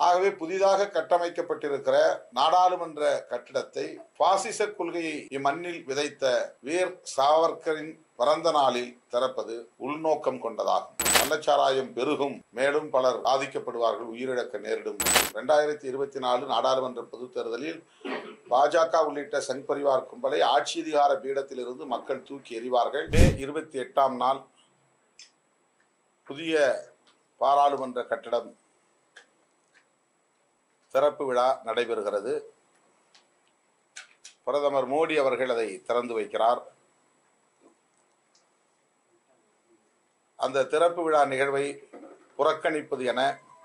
ஆகவே புதிதாக கட்டமைக்கப்பட்டிருக்கிற நாடாளுமன்ற கட்டிடத்தை பாசிச கொள்கையை இம்மண்ணில் விதைத்த வீர் சாவர்கரின் பிறந்த நாளில் திறப்பது உள்நோக்கம் கொண்டதாகும் கள்ளச்சாராயம் பெருகும் மேலும் பலர் பாதிக்கப்படுவார்கள் உயிரிழக்க நேரிடும் இரண்டாயிரத்தி இருபத்தி நாலு நாடாளுமன்ற பொதுத் தேர்தலில் பாஜக உள்ளிட்ட சங் பரிவார் கும்பலை ஆட்சி அதிகார பீடத்திலிருந்து மக்கள் தூக்கி எறிவார்கள் மே இருபத்தி எட்டாம் நாள் புதிய பாராளுமன்ற கட்டடம் திறப்பு விழா நடைபெறுகிறது பிரதமர் மோடி அவர்கள் அதை திறந்து வைக்கிறார் அந்த திறப்பு விழா நிகழ்வை புறக்கணிப்பது என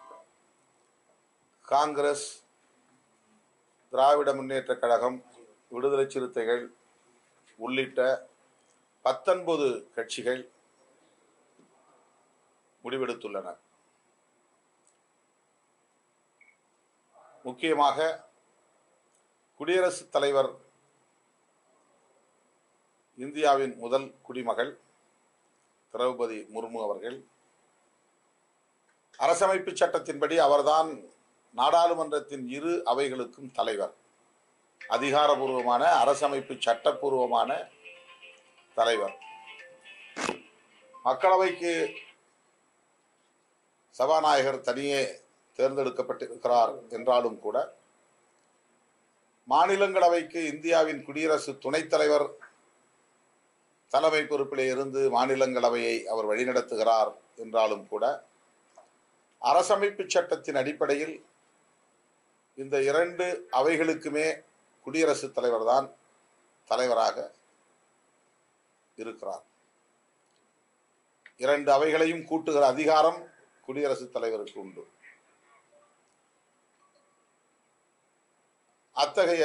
காங்கிரஸ் திராவிட முன்னேற்றக் கழகம் விடுதலை சிறுத்தைகள் உள்ளிட்ட பத்தொன்பது கட்சிகள் முடிவெடுத்துள்ளன முக்கியமாக குடியரசுத் தலைவர் இந்தியாவின் முதல் குடிமகள் திரௌபதி முர்மு அவர்கள் அரசமைப்பு சட்டத்தின்படி அவர்தான் நாடாளுமன்றத்தின் இரு அவைகளுக்கும் தலைவர் அதிகாரபூர்வமான அரசமைப்பு சட்டப்பூர்வமான தலைவர் மக்களவைக்கு சபாநாயகர் தனியே தேர்ந்தெடுக்கப்பட்டிருக்கிறார் என்றாலும் கூட மாநிலங்களவைக்கு இந்தியாவின் குடியரசு துணைத் தலைவர் தலைமை பொறுப்பிலே இருந்து மாநிலங்களவையை அவர் வழிநடத்துகிறார் என்றாலும் கூட அரசமைப்பு சட்டத்தின் அடிப்படையில் இந்த இரண்டு அவைகளுக்குமே குடியரசுத் தலைவர் தான் தலைவராக இருக்கிறார் இரண்டு அவைகளையும் கூட்டுகிற அதிகாரம் குடியரசுத் தலைவருக்கு உண்டு அத்தகைய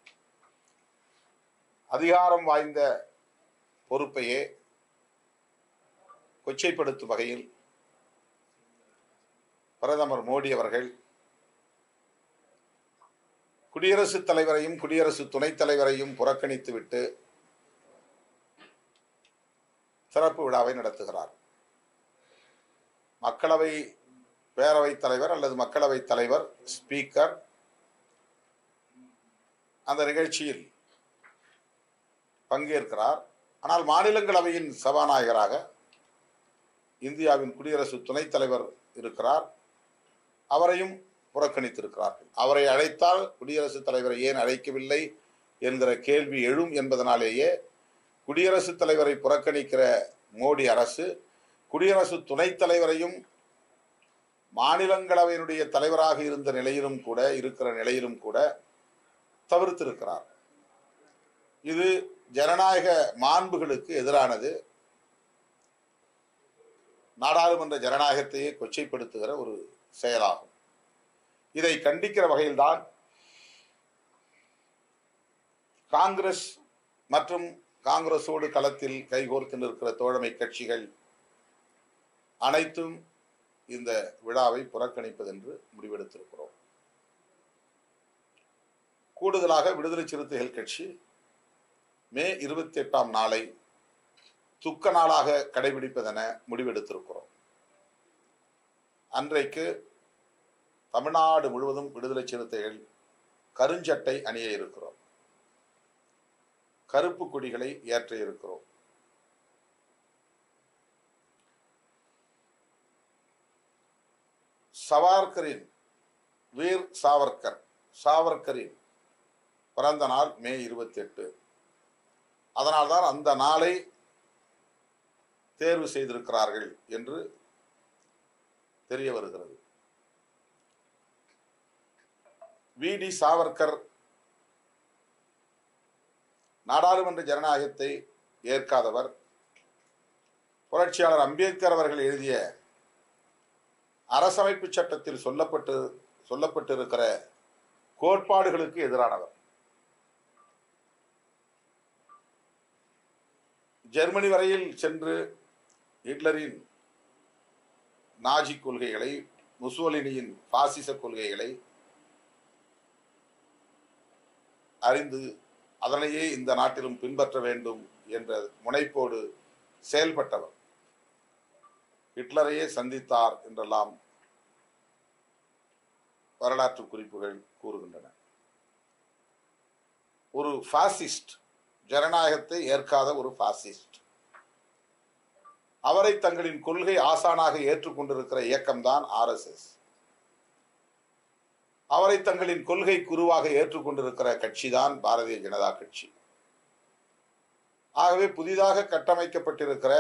அதிகாரம் வாய்ந்த பொறுப்பையே கொச்சைப்படுத்தும் வகையில் பிரதமர் மோடி அவர்கள் குடியரசுத் தலைவரையும் குடியரசு துணைத் தலைவரையும் புறக்கணித்துவிட்டு சிறப்பு விழாவை நடத்துகிறார் மக்களவை பேரவைத் தலைவர் அல்லது மக்களவைத் தலைவர் ஸ்பீக்கர் அந்த நிகழ்ச்சியில் பங்கேற்கிறார் ஆனால் மாநிலங்களவையின் சபாநாயகராக இந்தியாவின் குடியரசு துணைத் தலைவர் இருக்கிறார் அவரையும் புறக்கணித்திருக்கிறார்கள் அவரை அழைத்தால் குடியரசுத் தலைவரை ஏன் அழைக்கவில்லை என்கிற கேள்வி எழும் என்பதனாலேயே குடியரசுத் தலைவரை புறக்கணிக்கிற மோடி அரசு குடியரசு துணைத் தலைவரையும் மாநிலங்களவையினுடைய தலைவராக இருந்த நிலையிலும் கூட இருக்கிற நிலையிலும் கூட தவிர்த்திருக்கிறார் இது ஜனநாயக மாண்புகளுக்கு எதிரானது நாடாளுமன்ற ஜனநாயகத்தையே கொச்சைப்படுத்துகிற ஒரு செயலாகும் இதை கண்டிக்கிற வகையில்தான் காங்கிரஸ் மற்றும் காங்கிரஸோடு களத்தில் கைகோர்த்து நிற்கிற தோழமை கட்சிகள் அனைத்தும் இந்த விழாவை புறக்கணிப்பதென்று முடிவெடுத்திருக்கிறோம் கூடுதலாக விடுதலை சிறுத்தைகள் கட்சி மே இருபத்தி எட்டாம் நாளை துக்க நாளாக கடைபிடிப்பதென முடிவெடுத்திருக்கிறோம் அன்றைக்கு தமிழ்நாடு முழுவதும் விடுதலை சிறுத்தைகள் கருஞ்சட்டை அணிய இருக்கிறோம் கருப்பு கொடிகளை ஏற்ற இருக்கிறோம் சவார்கரின் வீர் சாவர்கர் சாவர்கரின் பிறந்த நாள் மே இருபத்தி எட்டு அதனால்தான் அந்த நாளை தேர்வு செய்திருக்கிறார்கள் என்று தெரிய வருகிறது வி டி சாவர்கர் நாடாளுமன்ற ஜனநாயகத்தை ஏற்காதவர் புரட்சியாளர் அம்பேத்கர் அவர்கள் எழுதிய அரசமைப்பு சட்டத்தில் சொல்லப்பட்டு சொல்லப்பட்டிருக்கிற கோட்பாடுகளுக்கு எதிரானவர் ஜெர்மனி வரையில் சென்று ஹிட்லரின் நாஜி கொள்கைகளை முசோலினியின் பாசிச கொள்கைகளை அறிந்து அதனையே இந்த நாட்டிலும் பின்பற்ற வேண்டும் என்ற முனைப்போடு செயல்பட்டவர் ஹிட்லரையே சந்தித்தார் என்றெல்லாம் வரலாற்று குறிப்புகள் கூறுகின்றன ஒரு பாசிஸ்ட் ஜனநாயகத்தை ஏற்காத ஒரு பாசிஸ்ட் அவரை தங்களின் கொள்கை ஆசானாக ஏற்றுக்கொண்டிருக்கிற இயக்கம்தான் ஆர்எஸ்எஸ் அவரை தங்களின் கொள்கை குருவாக ஏற்றுக்கொண்டிருக்கிற கட்சிதான் பாரதிய ஜனதா கட்சி ஆகவே புதிதாக கட்டமைக்கப்பட்டிருக்கிற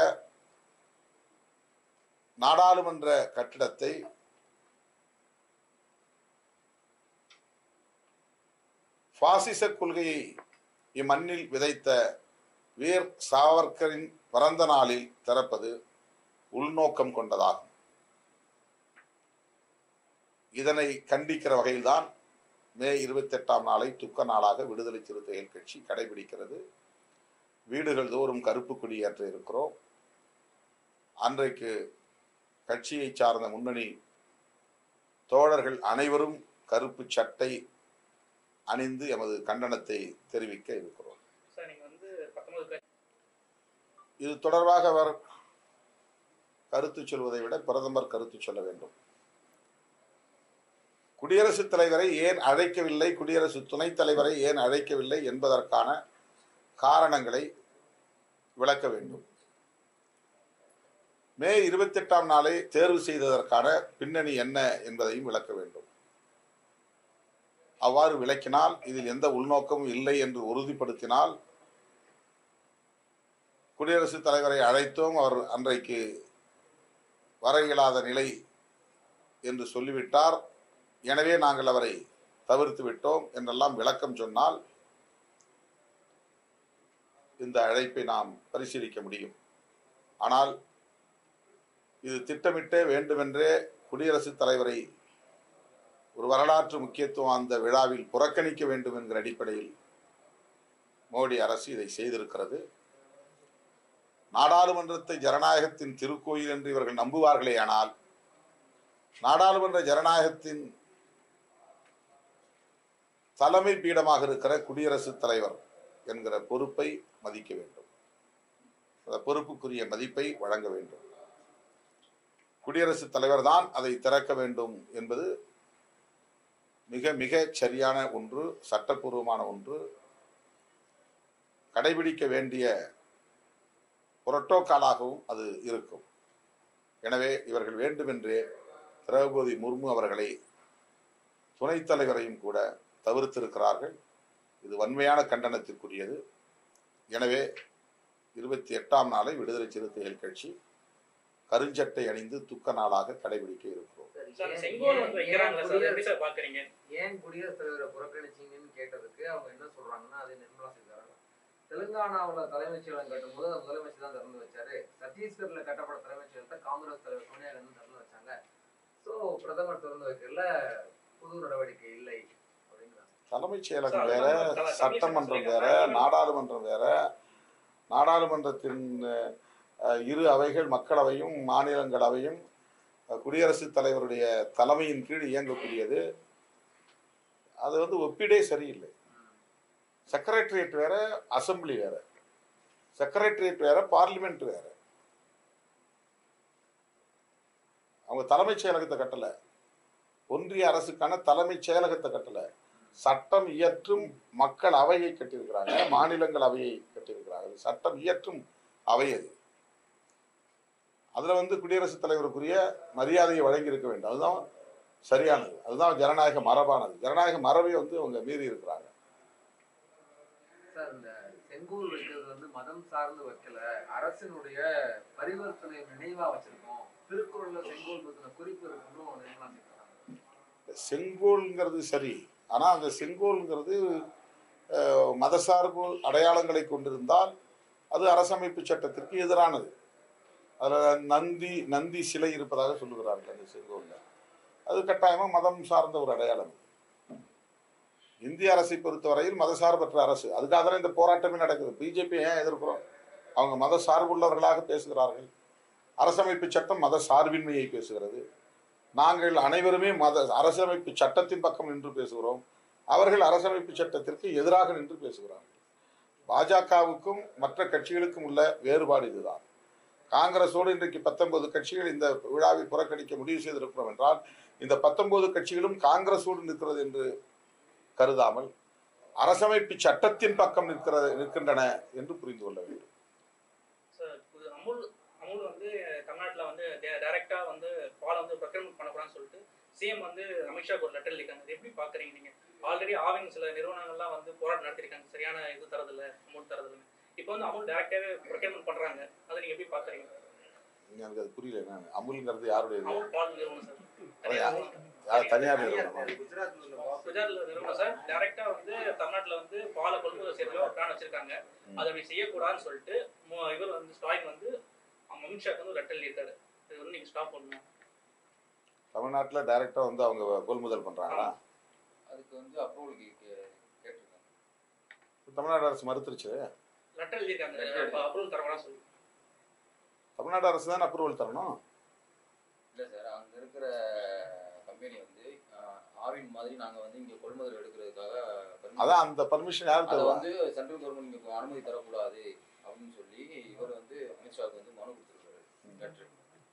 நாடாளுமன்ற கட்டிடத்தை பாசிச கொள்கையை இம்மண்ணில் விதைத்த வீர் சாவர்கரின் பிறந்த நாளில் திறப்பது உள்நோக்கம் கொண்டதாகும் இதனை கண்டிக்கிற வகையில்தான் மே இருபத்தி எட்டாம் நாளை துக்க நாளாக விடுதலை சிறுத்தைகள் கட்சி கடைபிடிக்கிறது வீடுகள் தோறும் கருப்பு கொடி ஏற்ற இருக்கிறோம் அன்றைக்கு கட்சியை சார்ந்த முன்னணி தோழர்கள் அனைவரும் கருப்பு சட்டை அணிந்து எமது கண்டனத்தை தெரிவிக்க இருக்கிறோம் சார் நீங்க வந்து பத்தொன்பது இது தொடர்பாக அவர் கருத்து சொல்வதை விட பிரதமர் கருத்து சொல்ல வேண்டும் குடியரசுத் தலைவரை ஏன் அழைக்கவில்லை குடியரசு துணைத் தலைவரை ஏன் அழைக்கவில்லை என்பதற்கான காரணங்களை விளக்க வேண்டும் மே இருபத்தி எட்டாம் நாளை தேர்வு செய்ததற்கான பின்னணி என்ன என்பதையும் விளக்க வேண்டும் அவ்வாறு விளக்கினால் இதில் எந்த உள்நோக்கமும் இல்லை என்று உறுதிப்படுத்தினால் குடியரசுத் தலைவரை அழைத்தோம் அவர் அன்றைக்கு வர இயலாத நிலை என்று சொல்லிவிட்டார் எனவே நாங்கள் அவரை தவிர்த்து விட்டோம் என்றெல்லாம் விளக்கம் சொன்னால் இந்த அழைப்பை நாம் பரிசீலிக்க முடியும் ஆனால் இது திட்டமிட்டே வேண்டுமென்றே குடியரசுத் தலைவரை ஒரு வரலாற்று முக்கியத்துவம் அந்த விழாவில் புறக்கணிக்க வேண்டும் என்கிற அடிப்படையில் மோடி அரசு இதை செய்திருக்கிறது நாடாளுமன்றத்தை ஜனநாயகத்தின் திருக்கோயில் என்று இவர்கள் நம்புவார்களே ஆனால் நாடாளுமன்ற ஜனநாயகத்தின் தலைமை பீடமாக இருக்கிற குடியரசுத் தலைவர் என்கிற பொறுப்பை மதிக்க வேண்டும் அந்த பொறுப்புக்குரிய மதிப்பை வழங்க வேண்டும் குடியரசுத் தலைவர் தான் அதை திறக்க வேண்டும் என்பது மிக மிக சரியான ஒன்று சட்டப்பூர்வமான ஒன்று கடைபிடிக்க வேண்டிய புரோட்டோகாலாகவும் அது இருக்கும் எனவே இவர்கள் வேண்டுமென்றே திரௌபதி முர்மு அவர்களை துணைத் தலைவரையும் கூட தவிர்த்திருக்கிறார்கள் இது வன்மையான கண்டனத்திற்குரியது எனவே இருபத்தி எட்டாம் நாளை விடுதலை சிறுத்தைகள் கட்சி கருஞ்சட்டை அணிந்து துக்க நாளாக கடைபிடிக்க இருக்கிறோம் சார் ஏன் செங்கோல் வந்து வைக்கிறாங்களா சார் அதை எப்படி குடியரசு- சார் பாக்குறீங்க ஏன் குடியரசுத் தலைவரை புறக்கணிச்சீங்கன்னு கேட்டதுக்கு அவங்க என்ன சொல்றாங்கன்னா அது நிர்மலா சீதாராமன் தெலுங்கானாவுல தலைமைச் செயலகம் கட்டும்போது அது முதலமைச்சர் தான் திறந்து வச்சாரு சத்தீஸ்கர்ல கட்டப்பட்ட தலைமைச் செயலகத்தை காங்கிரஸ் தலைவர் சோனியா காந்தி திறந்து வச்சாங்க சோ பிரதமர் திறந்து வைக்கல புது நடவடிக்கை இல்லை அப்படிங்கிறாங்க தலைமைச் செயலகம் சார், வேற அதுதான் தல- சட்டமன்றம் வேற தலைமை நாடாளுமன்றம் வேற நாடாளுமன்றத்தின் அஹ், இரு அவைகள் மக்களவையும் மாநிலங்களவையும் அஹ், குடியரசுத் தலைவருடைய தலைமையின் கீழ் இயங்கக்கூடியது அது வந்து ஒப்பிடே சரியில்லை செக்ரட்டரியேட் வேற அசம்பிளி வேற செக்ரட்டரியேட் வேற பார்லிமெண்ட் வேற அவங்க தலைமைச் செயலகத்தை கட்டல ஒன்றிய அரசுக்கான தலைமைச் செயலகத்தை கட்டல சட்டம் இயற்றும் மக்கள் அவையை கட்டியிருக்கிறாங்க மாநிலங்கள் அவையை கட்டியிருக்கிறார்கள் சட்டம் இயற்றும் அவை அது அதுல வந்து குடியரசுத் தலைவருக்குரிய மரியாதையை வழங்கி இருக்க வேண்டும் அதுதான் சரியானது அதுதான் ஜனநாயக மரபானது ஜனநாயக மரபை வந்து அவங்க மீறி இருக்கிறாங்க சார் இந்த செங்கோல் வைக்கிறது வந்து மதம் சார்ந்து வைக்கல அரசினுடைய பரிவர்த்தனை நினைவா வச்சிருக்கோம் திருக்குறள்ல செங்கோல் பத்தின குறிப்பு இருக்குன்னு நிர்மலா சீதாராமன் செங்கோல்ங்கிறது சரி ஆனா அந்த செங்கோல்ங்கிறது அஹ், மதசார்பு அடையாளங்களை கொண்டிருந்தால் அது அரசமைப்பு சட்டத்திற்கு எதிரானது அதுல நந்தி நந்தி சிலை இருப்பதாக சொல்லுகிறார்கள் அந்த செங்கோல்ல அது கட்டாயமா மதம் சார்ந்த ஒரு அடையாளம் இந்திய அரசை பொறுத்தவரையில் மதசார்பற்ற அரசு அதுக்காக தான் இந்த போராட்டமே நடக்குது பிஜேபி ஏன் எதிர்க்கிறோம் அவங்க மத சார்புள்ளவர்களாக பேசுகிறார்கள் அரசமைப்பு சட்டம் மத சார்பின்மையை பேசுகிறது நாங்கள் அனைவருமே மத அரசமைப்பு சட்டத்தின் பக்கம் நின்று பேசுகிறோம் அவர்கள் அரசமைப்பு சட்டத்திற்கு எதிராக நின்று பேசுகிறார்கள் பாஜகவுக்கும் மற்ற கட்சிகளுக்கும் உள்ள வேறுபாடு இதுதான் காங்கிரஸோடு இன்றைக்கு பத்தொன்பது கட்சிகள் இந்த விழாவை புறக்கணிக்க முடிவு செய்திருக்கிறோம் என்றால் இந்த பத்தொன்பது கட்சிகளும் காங்கிரஸோடு நிற்கிறது என்று கருதாமல் அரசமைப்பு சட்டத்தின் பக்கம் நிற்கிறது நிற்கின்றன என்று புரிந்து கொள்ள வேண்டும் சார் இது அமுல் அமுல் வந்து தமிழ்நாட்டுல வந்து டைரக்டா வந்து பாலை வந்து ப்ரொக்யூர்மெண்ட் பண்ணக்கூடாதுன்னு சொல்லிட்டு சிஎம் வந்து அமித்ஷாக்கு ஒரு லெட்டர் எழுதிருக்காங்க இது எப்படி பாக்குறீங்க நீங்க ஆல்ரெடி ஆவின் சில நிறுவனங்கள்லாம் வந்து போராட்டம் நடத்திருக்காங்க சரியான இது தரதில்ல அமௌண்ட் தரதில்ல இப்போ வந்து அமௌண்ட் டைரக்டாவே ப்ரொக்யூர்மெண்ட் பண்றாங்க அதை நீங்க எப்படி பாக்குறீங்க எனக்கு அது புரியல என்ன அமுல்ங்கிறது யாருடைய இது? அமௌண்ட் பால் நிறுவனம் சார் அது தனியார் யார் நிறுவனம். யார் தனியார் நிறுவனமா குஜராத்ல உள்ள பாஸ் குஜராத்ல நிறுவனம் சார் டைரக்டா வந்து தமிழ்நாட்டுல வந்து பாலை கொள்முதல் செய்யறதுல ஒரு பிளான் வச்சிருக்காங்க அதை அப்படி செய்யக்கூடாதுன்னு சொல்லிட்டு மு- இவர் வந்து ஸ்டாலின் வந்து அமித்ஷாக்கு வந்து ஒரு லெட்டர் எழுதியிருக்காரு இது வந்து நீங்க ஸ்டாப் பண்ணணும் தமிழ்நாட்டுல டைரக்டா வந்து அவங்க கொள்முதல் பண்றாங்களா அதுக்கு வந்து அப்ரூவல் கேட்டிருக்காங்க தமிழ்நாடு அரசு மறுத்துருச்சு லெட்டர் எழுதியிருக்காங்க அப்ரூவல் தரக்கூடாதுன்னு சொல்லி தமிழ்நாடு அரசு தான் அப்ரூவல் தரணும் இல்லை சார் அங்கே இருக்கிற கம்பெனி வந்து ஆஹ், ஆவின் மாதிரி நாங்கள் வந்து இங்கே கொள்முதல் எடுக்கிறதுக்காக permission- அதான் அந்த பர்மிஷன் யார் அதை தருவா வந்து சென்ட்ரல் கவர்மெண்ட் இங்கே அனுமதி தரக்கூடாது அப்படின்னு சொல்லி இவர் வந்து அமித்ஷாவுக்கு வந்து மனு கொடுத்துருக்காரு லெட்ரு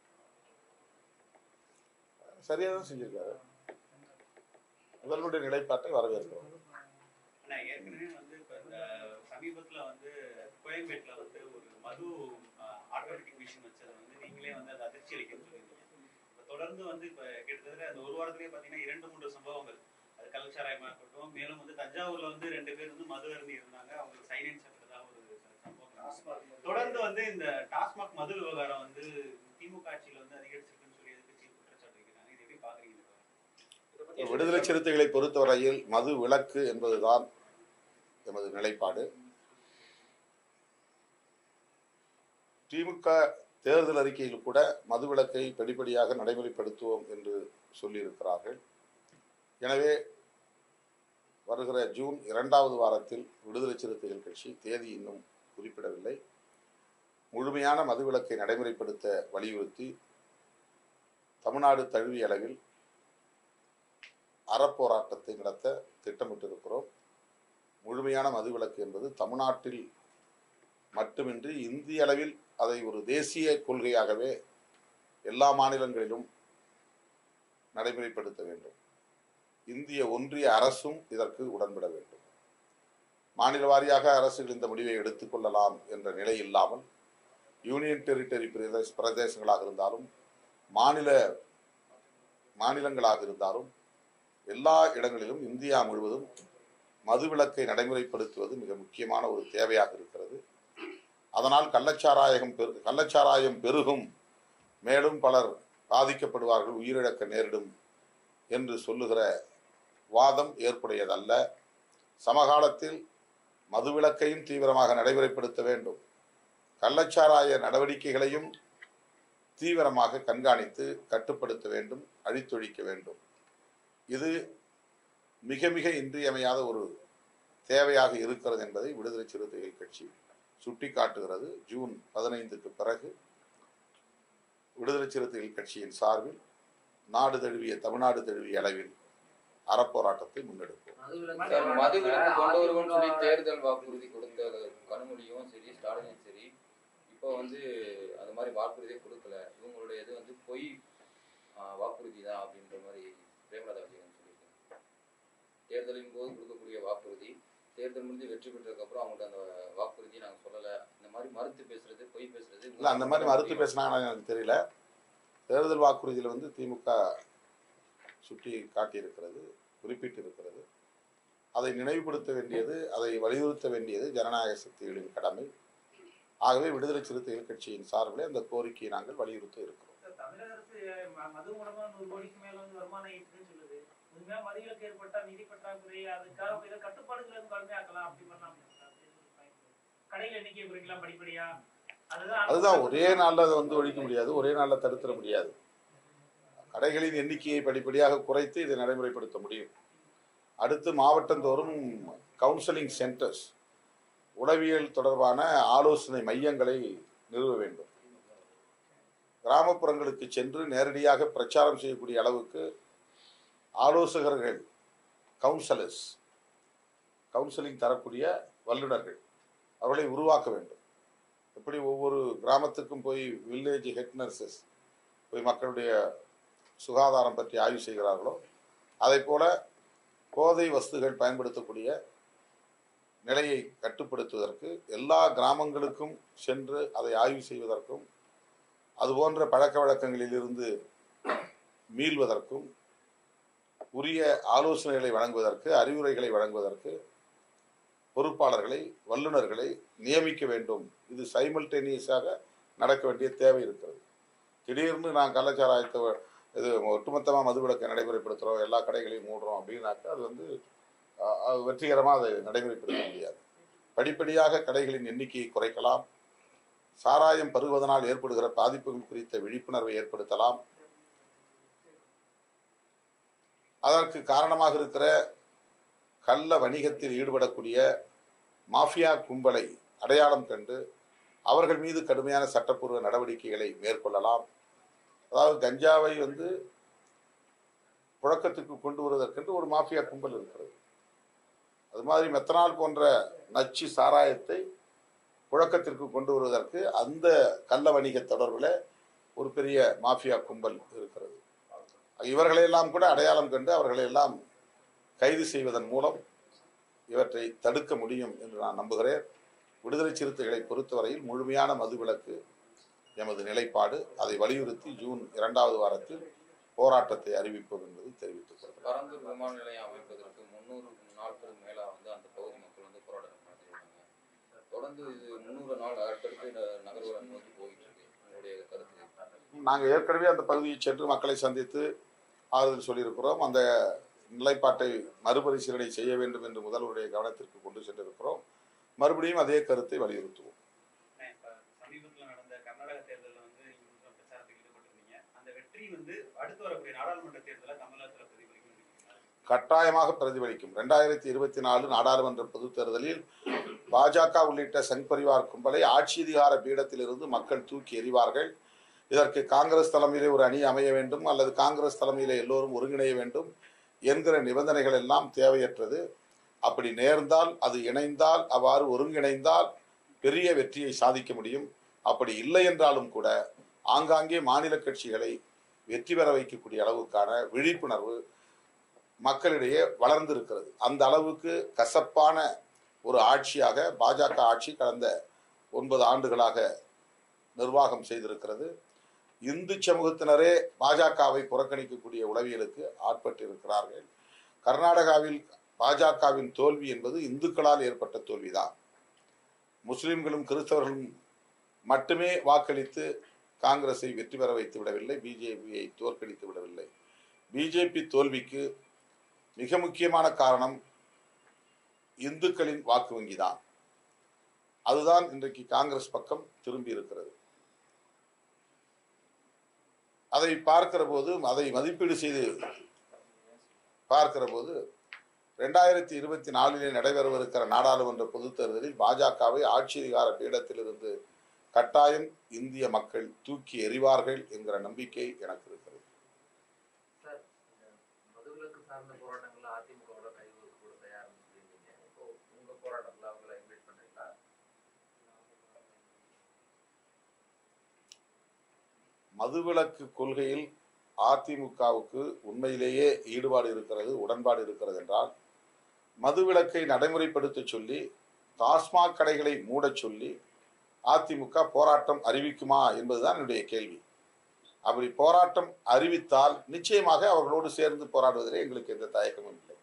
சரியா தான் செஞ்சிருக்காரு முதல்வருடைய நிலைப்பாட்டை வரவேற்கிறோம் ஆனா ஏற்கனவே வந்து இப்ப இந்த சமீபத்துல வந்து கோயம்பேட்ல வந்து ஒரு மது ஆட்டோமேட்டிக் மிஷின் வச்சது வந்து நீங்களே வந்து அது அதிர்ச்சி அளிக்குன்னு சொல்லியிருந்தீங்க இப்ப தொடர்ந்து வந்து இப்ப கிட்டத்தட்ட அந்த ஒரு வாரத்திலேயே பாத்தீங்கன்னா இரண்டு மூன்று சம்பவங்கள் அது கள்ளச்சாராயமா இருக்கட்டும் மேலும் வந்து தஞ்சாவூர்ல வந்து ரெண்டு பேர் வந்து மது அருந்தி இருந்தாங்க அவங்களுக்கு சைலன்ஸ் அப்படின்றதா ஒரு சில சம்பவங்கள் தொடர்ந்து வந்து இந்த டாஸ்மாக் மது விவகாரம் வந்து திமுக ஆட்சியில வந்து அதிகரிச்சிருக்குன்னு சொல்லி எதிர்க்கட்சி குற்றச்சாட்டு வைக்கிறாங்க இது எப்படி பாக்குறீங்க இதை பத்தி விடுதலை சிறுத்தைகளை பொறுத்தவரையில் மது விலக்கு என்பதுதான் எமது நிலைப்பாடு திமுக தேர்தல் அறிக்கையில் கூட மது விலக்கை படிப்படியாக நடைமுறைப்படுத்துவோம் என்று சொல்லியிருக்கிறார்கள் எனவே வருகிற ஜூன் இரண்டாவது வாரத்தில் விடுதலை சிறுத்தைகள் கட்சி தேதி இன்னும் குறிப்பிடவில்லை முழுமையான மதுவிலக்கை நடைமுறைப்படுத்த வலியுறுத்தி தமிழ்நாடு தழுவிய அளவில் அறப்போராட்டத்தை நடத்த திட்டமிட்டிருக்கிறோம் முழுமையான மதுவிலக்கு என்பது தமிழ்நாட்டில் மட்டுமின்றி இந்திய அளவில் அதை ஒரு தேசிய கொள்கையாகவே எல்லா மாநிலங்களிலும் நடைமுறைப்படுத்த வேண்டும் இந்திய ஒன்றிய அரசும் இதற்கு உடன்பட வேண்டும் மாநில வாரியாக அரசுகள் இந்த முடிவை எடுத்துக்கொள்ளலாம் என்ற நிலை இல்லாமல் யூனியன் டெரிட்டரி பிரதேச பிரதேசங்களாக இருந்தாலும் மாநில மாநிலங்களாக இருந்தாலும் எல்லா இடங்களிலும் இந்தியா முழுவதும் மதுவிலக்கை நடைமுறைப்படுத்துவது மிக முக்கியமான ஒரு தேவையாக இருக்கிறது அதனால் கள்ளச்சாராயம் பெரு கள்ளச்சாராயம் பெருகும் மேலும் பலர் பாதிக்கப்படுவார்கள் உயிரிழக்க நேரிடும் என்று சொல்லுகிற வாதம் ஏற்புடையதல்ல சமகாலத்தில் மதுவிலக்கையும் தீவிரமாக நடைமுறைப்படுத்த வேண்டும் கள்ளச்சாராய நடவடிக்கைகளையும் தீவிரமாக கண்காணித்து கட்டுப்படுத்த வேண்டும் அழித்தொழிக்க வேண்டும் இது மிக மிக இன்றியமையாத ஒரு தேவையாக இருக்கிறது என்பதை விடுதலை சிறுத்தைகள் கட்சி சுட்டிக்காட்டுகிறது ஜூன் பதினைந்துக்கு பிறகு விடுதலை சிறுத்தைகள் கட்சியின் சார்பில் நாடு தழுவிய தமிழ்நாடு தழுவிய அளவில் அறப்போராட்டத்தை முன்னெடுப்போம் மதுவிலக்கு சார் மது விலக்கு கொண்டு வருவோம்னு சொல்லி அதிமுக தேர்தல் வாக்குறுதி கொடுத்த கனிமொழியும் சரி ஸ்டாலினும் சரி இப்போ வந்து அது மாதிரி வாக்குறுதியே கொடுக்கல இவங்களுடைய இது வந்து பொய் ஆ, வாக்குறுதி தான் அப்படின்ற மாதிரி பிரேமலதா விஜயகாந்த் சொல்லியிருக்காங்க தேர்தலின் போது கொடுக்கக்கூடிய வாக்குறுதி தேர்தல் முடிஞ்சு வெற்றி பெற்றதுக்கு அப்புறம் அவங்கள்ட்ட அந்த வாக்குறுதியை நாங்கள் சொல்லலை இந்த மாதிரி மறுத்து பேசுறது பொய் பேசுறது இல்லை அந்த மாதிரி மறுத்து பேசினாங்கன்னு எனக்கு தெரியல தேர்தல் வாக்குறுதியில் வந்து திமுக சுட்டி காட்டியிருக்கிறது குறிப்பிட்டிருக்கிறது அதை நினைவுபடுத்த வேண்டியது அதை வலியுறுத்த வேண்டியது ஜனநாயக சக்திகளின் கடமை ஆகவே விடுதலை சிறுத்தைகள் கட்சியின் சார்பிலே அந்த கோரிக்கையை நாங்கள் வலியுறுத்த இருக்கிறோம் தமிழக அரசு ம- மது மூலமா நூறு கோடிக்கு மேல வந்து வருமானம் ஈட்டுன்னு சொல்லுது உண்மையா மதுவிலக்கு ஏற்பட்டா நிதி பற்றாக்குறை அதுக்காக ஏதோ கட்டுப்பாடுகள் எதுவும் கடுமையாக்கலாம் அப்படி பண்ணலாம் கடையில் எண்ணிக்கை குறைக்கலாம் படிப்படியா அதுதான் அதுதான் ஒரே நாளில் அதை வந்து ஒழிக்க முடியாது ஒரே நாளில் தடுத்துட முடியாது கடைகளின் எண்ணிக்கையை படிப்படியாக குறைத்து இதை நடைமுறைப்படுத்த முடியும் அடுத்து மாவட்டந்தோறும் கவுன்சிலிங் சென்டர்ஸ் உளவியல் தொடர்பான ஆலோசனை மையங்களை நிறுவ வேண்டும் கிராமப்புறங்களுக்கு சென்று நேரடியாக பிரச்சாரம் செய்யக்கூடிய அளவுக்கு ஆலோசகர்கள் கவுன்சிலர்ஸ் கவுன்சிலிங் தரக்கூடிய வல்லுநர்கள் அவர்களை உருவாக்க வேண்டும் எப்படி ஒவ்வொரு கிராமத்துக்கும் போய் வில்லேஜ் ஹெட் நர்சஸ் போய் மக்களுடைய சுகாதாரம் பற்றி ஆய்வு செய்கிறார்களோ அதை போல போதை வஸ்துகள் பயன்படுத்தக்கூடிய நிலையை கட்டுப்படுத்துவதற்கு எல்லா கிராமங்களுக்கும் சென்று அதை ஆய்வு செய்வதற்கும் அதுபோன்ற பழக்க வழக்கங்களிலிருந்து மீள்வதற்கும் உரிய ஆலோசனைகளை வழங்குவதற்கு அறிவுரைகளை வழங்குவதற்கு பொறுப்பாளர்களை வல்லுநர்களை நியமிக்க வேண்டும் இது சைமல்டேனியஸாக நடக்க வேண்டிய தேவை இருக்கிறது திடீர்னு நான் கள்ளச்சாராயத்தை வ- இது ஒட்டுமொத்தமாக மதுவிலக்கை நடைமுறைப்படுத்துகிறோம் எல்லா கடைகளையும் மூடுறோம் அப்படின்னாக்கா அது வந்து அஹ், அது வெற்றிகரமாக அதை நடைமுறைப்படுத்த முடியாது படிப்படியாக கடைகளின் எண்ணிக்கையை குறைக்கலாம் சாராயம் பருகுவதனால் ஏற்படுகிற பாதிப்புகள் குறித்த விழிப்புணர்வை ஏற்படுத்தலாம் அதற்கு காரணமாக இருக்கிற கள்ள வணிகத்தில் ஈடுபடக்கூடிய மாஃபியா கும்பலை அடையாளம் கண்டு அவர்கள் மீது கடுமையான சட்டப்பூர்வ நடவடிக்கைகளை மேற்கொள்ளலாம் அதாவது கஞ்சாவை வந்து புழக்கத்துக்கு கொண்டு வருவதற்கென்று ஒரு மாஃபியா கும்பல் இருக்கிறது அது மாதிரி மெத்தனால் போன்ற நச்சு சாராயத்தை புழக்கத்திற்கு கொண்டு வருவதற்கு அந்த கள்ள வணிக தொடர்பில் ஒரு பெரிய மாஃபியா கும்பல் இருக்கிறது இவர்களையெல்லாம் கூட அடையாளம் கண்டு அவர்களையெல்லாம் கைது செய்வதன் மூலம் இவற்றை தடுக்க முடியும் என்று நான் நம்புகிறேன் விடுதலை சிறுத்தைகளை பொறுத்தவரையில் முழுமையான மதுவிலக்கு எமது நிலைப்பாடு அதை வலியுறுத்தி ஜூன் இரண்டாவது வாரத்தில் போராட்டத்தை அறிவிப்போம் என்பதை தெரிவித்துக் கொள்கிறேன் பரந்தூர் விமான நிலையம் அமைப்பதற்கு முந்நூறு நாட்களுக்கு மேலா வந்து அந்த பகுதி மக்கள் வந்து போராட்டம் நடத்திருக்காங்க தொடர்ந்து இது முந்நூறு நாள் அடுத்தடுத்து ந- நகர்வுகளை நோக்கி போயிட்டு இருக்கு உங்களுடைய கருத்து நாங்கள் ஏற்கனவே அந்த பகுதியை சென்று மக்களை சந்தித்து ஆறுதல் சொல்லியிருக்கிறோம் அந்த நிலைப்பாட்டை மறுபரிசீலனை செய்ய வேண்டும் என்று முதல்வருடைய கவனத்திற்கு கொண்டு சென்றிருக்கிறோம் மறுபடியும் அதே கருத்தை வலியுறுத்துவோம் ஆனா, இப்ப சமீபத்துல நடந்த கர்நாடக தேர்தல்ல வந்து நீங்க கொஞ்சம் பிரச்சாரத்தில் ஈடுபட்டிருந்தீங்க அந்த வெற்றி வந்து அடுத்து வரக்கூடிய நாடாளுமன்ற தேர்தல கமலத்துல பிரதிபலிக்கும் நினைக்கிறீங்களா? கட்டாயமாக பிரதிபலிக்கும் ரெண்டாயிரத்தி இருபத்தி நாலு நாடாளுமன்ற பொதுத் தேர்தலில் பாஜக உள்ளிட்ட சங் பரிவார் கும்பலை ஆட்சி அதிகார பீடத்திலிருந்து மக்கள் தூக்கி எறிவார்கள் இதற்கு காங்கிரஸ் தலைமையிலே ஒரு அணி அமைய வேண்டும் அல்லது காங்கிரஸ் தலைமையிலே எல்லோரும் ஒருங்கிணைய வேண்டும் என்கிற நிபந்தனைகள் எல்லாம் தேவையற்றது அப்படி நேர்ந்தால் அது இணைந்தால் அவ்வாறு ஒருங்கிணைந்தால் பெரிய வெற்றியை சாதிக்க முடியும் அப்படி இல்லை என்றாலும் கூட ஆங்காங்கே மாநில கட்சிகளை வெற்றி பெற வைக்கக்கூடிய அளவுக்கான விழிப்புணர்வு மக்களிடையே வளர்ந்திருக்கிறது அந்த அளவுக்கு கசப்பான ஒரு ஆட்சியாக பாஜக ஆட்சி கடந்த ஒன்பது ஆண்டுகளாக நிர்வாகம் செய்திருக்கிறது இந்து சமூகத்தினரே பாஜகவை புறக்கணிக்கக்கூடிய உளவியலுக்கு ஆட்பட்டிருக்கிறார்கள் கர்நாடகாவில் பாஜகவின் தோல்வி என்பது இந்துக்களால் ஏற்பட்ட தோல்விதான் முஸ்லிம்களும் கிறிஸ்தவர்களும் மட்டுமே வாக்களித்து காங்கிரஸை வெற்றி பெற வைத்து விடவில்லை பிஜேபியை தோற்கடித்து விடவில்லை பிஜேபி தோல்விக்கு மிக முக்கியமான காரணம் இந்துக்களின் வாக்கு வங்கி தான் அதுதான் இன்றைக்கு காங்கிரஸ் பக்கம் திரும்பி இருக்கிறது அதை பார்க்கிற போது அதை மதிப்பீடு செய்து பார்க்கிற போது ரெண்டாயிரத்தி இருபத்தி நாலிலே நடைபெறவிருக்கிற நாடாளுமன்ற பொதுத் தேர்தலில் பாஜகவை ஆட்சி அதிகார பீடத்திலிருந்து கட்டாயம் இந்திய மக்கள் தூக்கி எறிவார்கள் என்கிற நம்பிக்கை எனக்கு இருக்கிறது சார் இந்த மதுவிலக்கு சார்ந்த போராட்டங்கள்ல அதிமுகவோட கை கூட தயார்னு சொல்லியிருந்தீங்க இப்போ உங்க போராட்டத்துல அவங்கள இன்வைட் பண்றீங்களா மதுவிலக்கு கொள்கையில் அதிமுகவுக்கு உண்மையிலேயே ஈடுபாடு இருக்கிறது உடன்பாடு இருக்கிறது என்றால் மதுவிலக்கை நடைமுறைப்படுத்த சொல்லி டாஸ்மாக் கடைகளை மூடச் சொல்லி அதிமுக போராட்டம் அறிவிக்குமா என்பதுதான் என்னுடைய கேள்வி அப்படி போராட்டம் அறிவித்தால் நிச்சயமாக அவர்களோடு சேர்ந்து போராடுவதிலே எங்களுக்கு எந்த தயக்கமும் இல்லை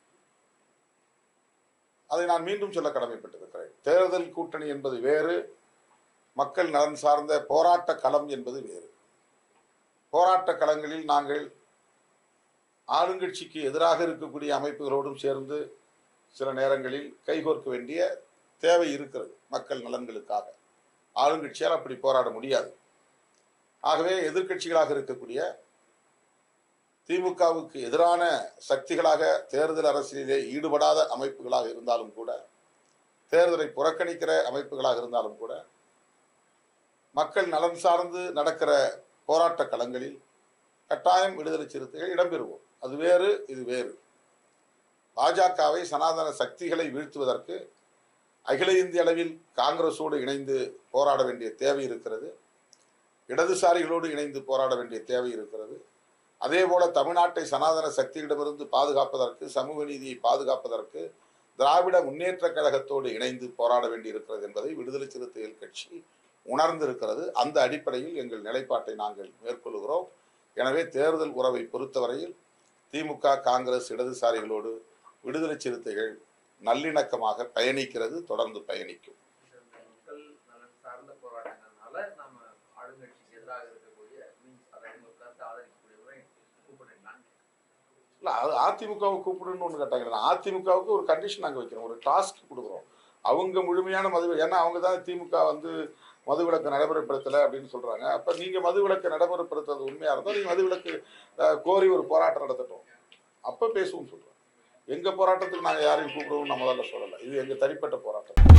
அதை நான் மீண்டும் சொல்ல கடமைப்பட்டிருக்கிறேன் தேர்தல் கூட்டணி என்பது வேறு மக்கள் நலன் சார்ந்த போராட்ட களம் என்பது வேறு போராட்ட களங்களில் நாங்கள் ஆளுங்கட்சிக்கு எதிராக இருக்கக்கூடிய அமைப்புகளோடும் சேர்ந்து சில நேரங்களில் கைகோர்க்க வேண்டிய தேவை இருக்கிறது மக்கள் நலன்களுக்காக ஆளுங்கட்சியால் அப்படி போராட முடியாது ஆகவே எதிர்க்கட்சிகளாக இருக்கக்கூடிய திமுகவுக்கு எதிரான சக்திகளாக தேர்தல் அரசியலிலே ஈடுபடாத அமைப்புகளாக இருந்தாலும் கூட தேர்தலை புறக்கணிக்கிற அமைப்புகளாக இருந்தாலும் கூட மக்கள் நலன் சார்ந்து நடக்கிற போராட்ட களங்களில் கட்டாயம் விடுதலை சிறுத்தைகள் இடம்பெறுவோம் அது வேறு இது வேறு பாஜகவை சனாதன சக்திகளை வீழ்த்துவதற்கு அகில இந்திய அளவில் காங்கிரஸோடு இணைந்து போராட வேண்டிய தேவை இருக்கிறது இடதுசாரிகளோடு இணைந்து போராட வேண்டிய தேவை இருக்கிறது அதே போல தமிழ்நாட்டை சனாதன சக்தியிடமிருந்து பாதுகாப்பதற்கு சமூக நீதியை பாதுகாப்பதற்கு திராவிட முன்னேற்ற கழகத்தோடு இணைந்து போராட வேண்டியிருக்கிறது என்பதை விடுதலை சிறுத்தைகள் கட்சி உணர்ந்திருக்கிறது அந்த அடிப்படையில் எங்கள் நிலைப்பாட்டை நாங்கள் மேற்கொள்கிறோம் எனவே தேர்தல் உறவை பொறுத்தவரையில் திமுக காங்கிரஸ் இடதுசாரிகளோடு விடுதலை சிறுத்தைகள் நல்லிணக்கமாக பயணிக்கிறது தொடர்ந்து பயணிக்கும் இந்த மக்கள் நலன் சார்ந்த போராட்டங்கள்னால நம்ம ஆளுங்கட்சிக்கு எதிராக இருக்கக்கூடிய மீன்ஸ் அதாவது உங்க கருத்தை ஆதரிக்கக்கூடியவரை கூப்பிடுறீங்களான்னு இல்லை அது அதிமுகவை கூப்பிடுன்னு ஒன்று கேட்டாங்க அதிமுகவுக்கு ஒரு கண்டிஷன் நாங்கள் வைக்கிறோம் ஒரு டாஸ்க் கொடுக்குறோம் அவங்க முழுமையான மது ஏன்னா அவங்க தான் திமுக வந்து மதுவிலக்கு நடைமுறைப்படுத்தலை அப்படின்னு சொல்கிறாங்க அப்போ நீங்கள் மதுவிலக்கு நடைமுறைப்படுத்துறது உண்மையாக இருந்தால் நீங்கள் மதுவிலக்கு அஹ், கோரி ஒரு போராட்டம் நடத்தட்டும் அப்போ பேசுவோம்னு சொல்கிறோம் எங்கள் போராட்டத்துக்கு நாங்கள் யாரையும் கூப்பிடுவோம்னு நான் முதல்ல சொல்லலை இது எங்கள் தனிப்பட்ட போராட்டம்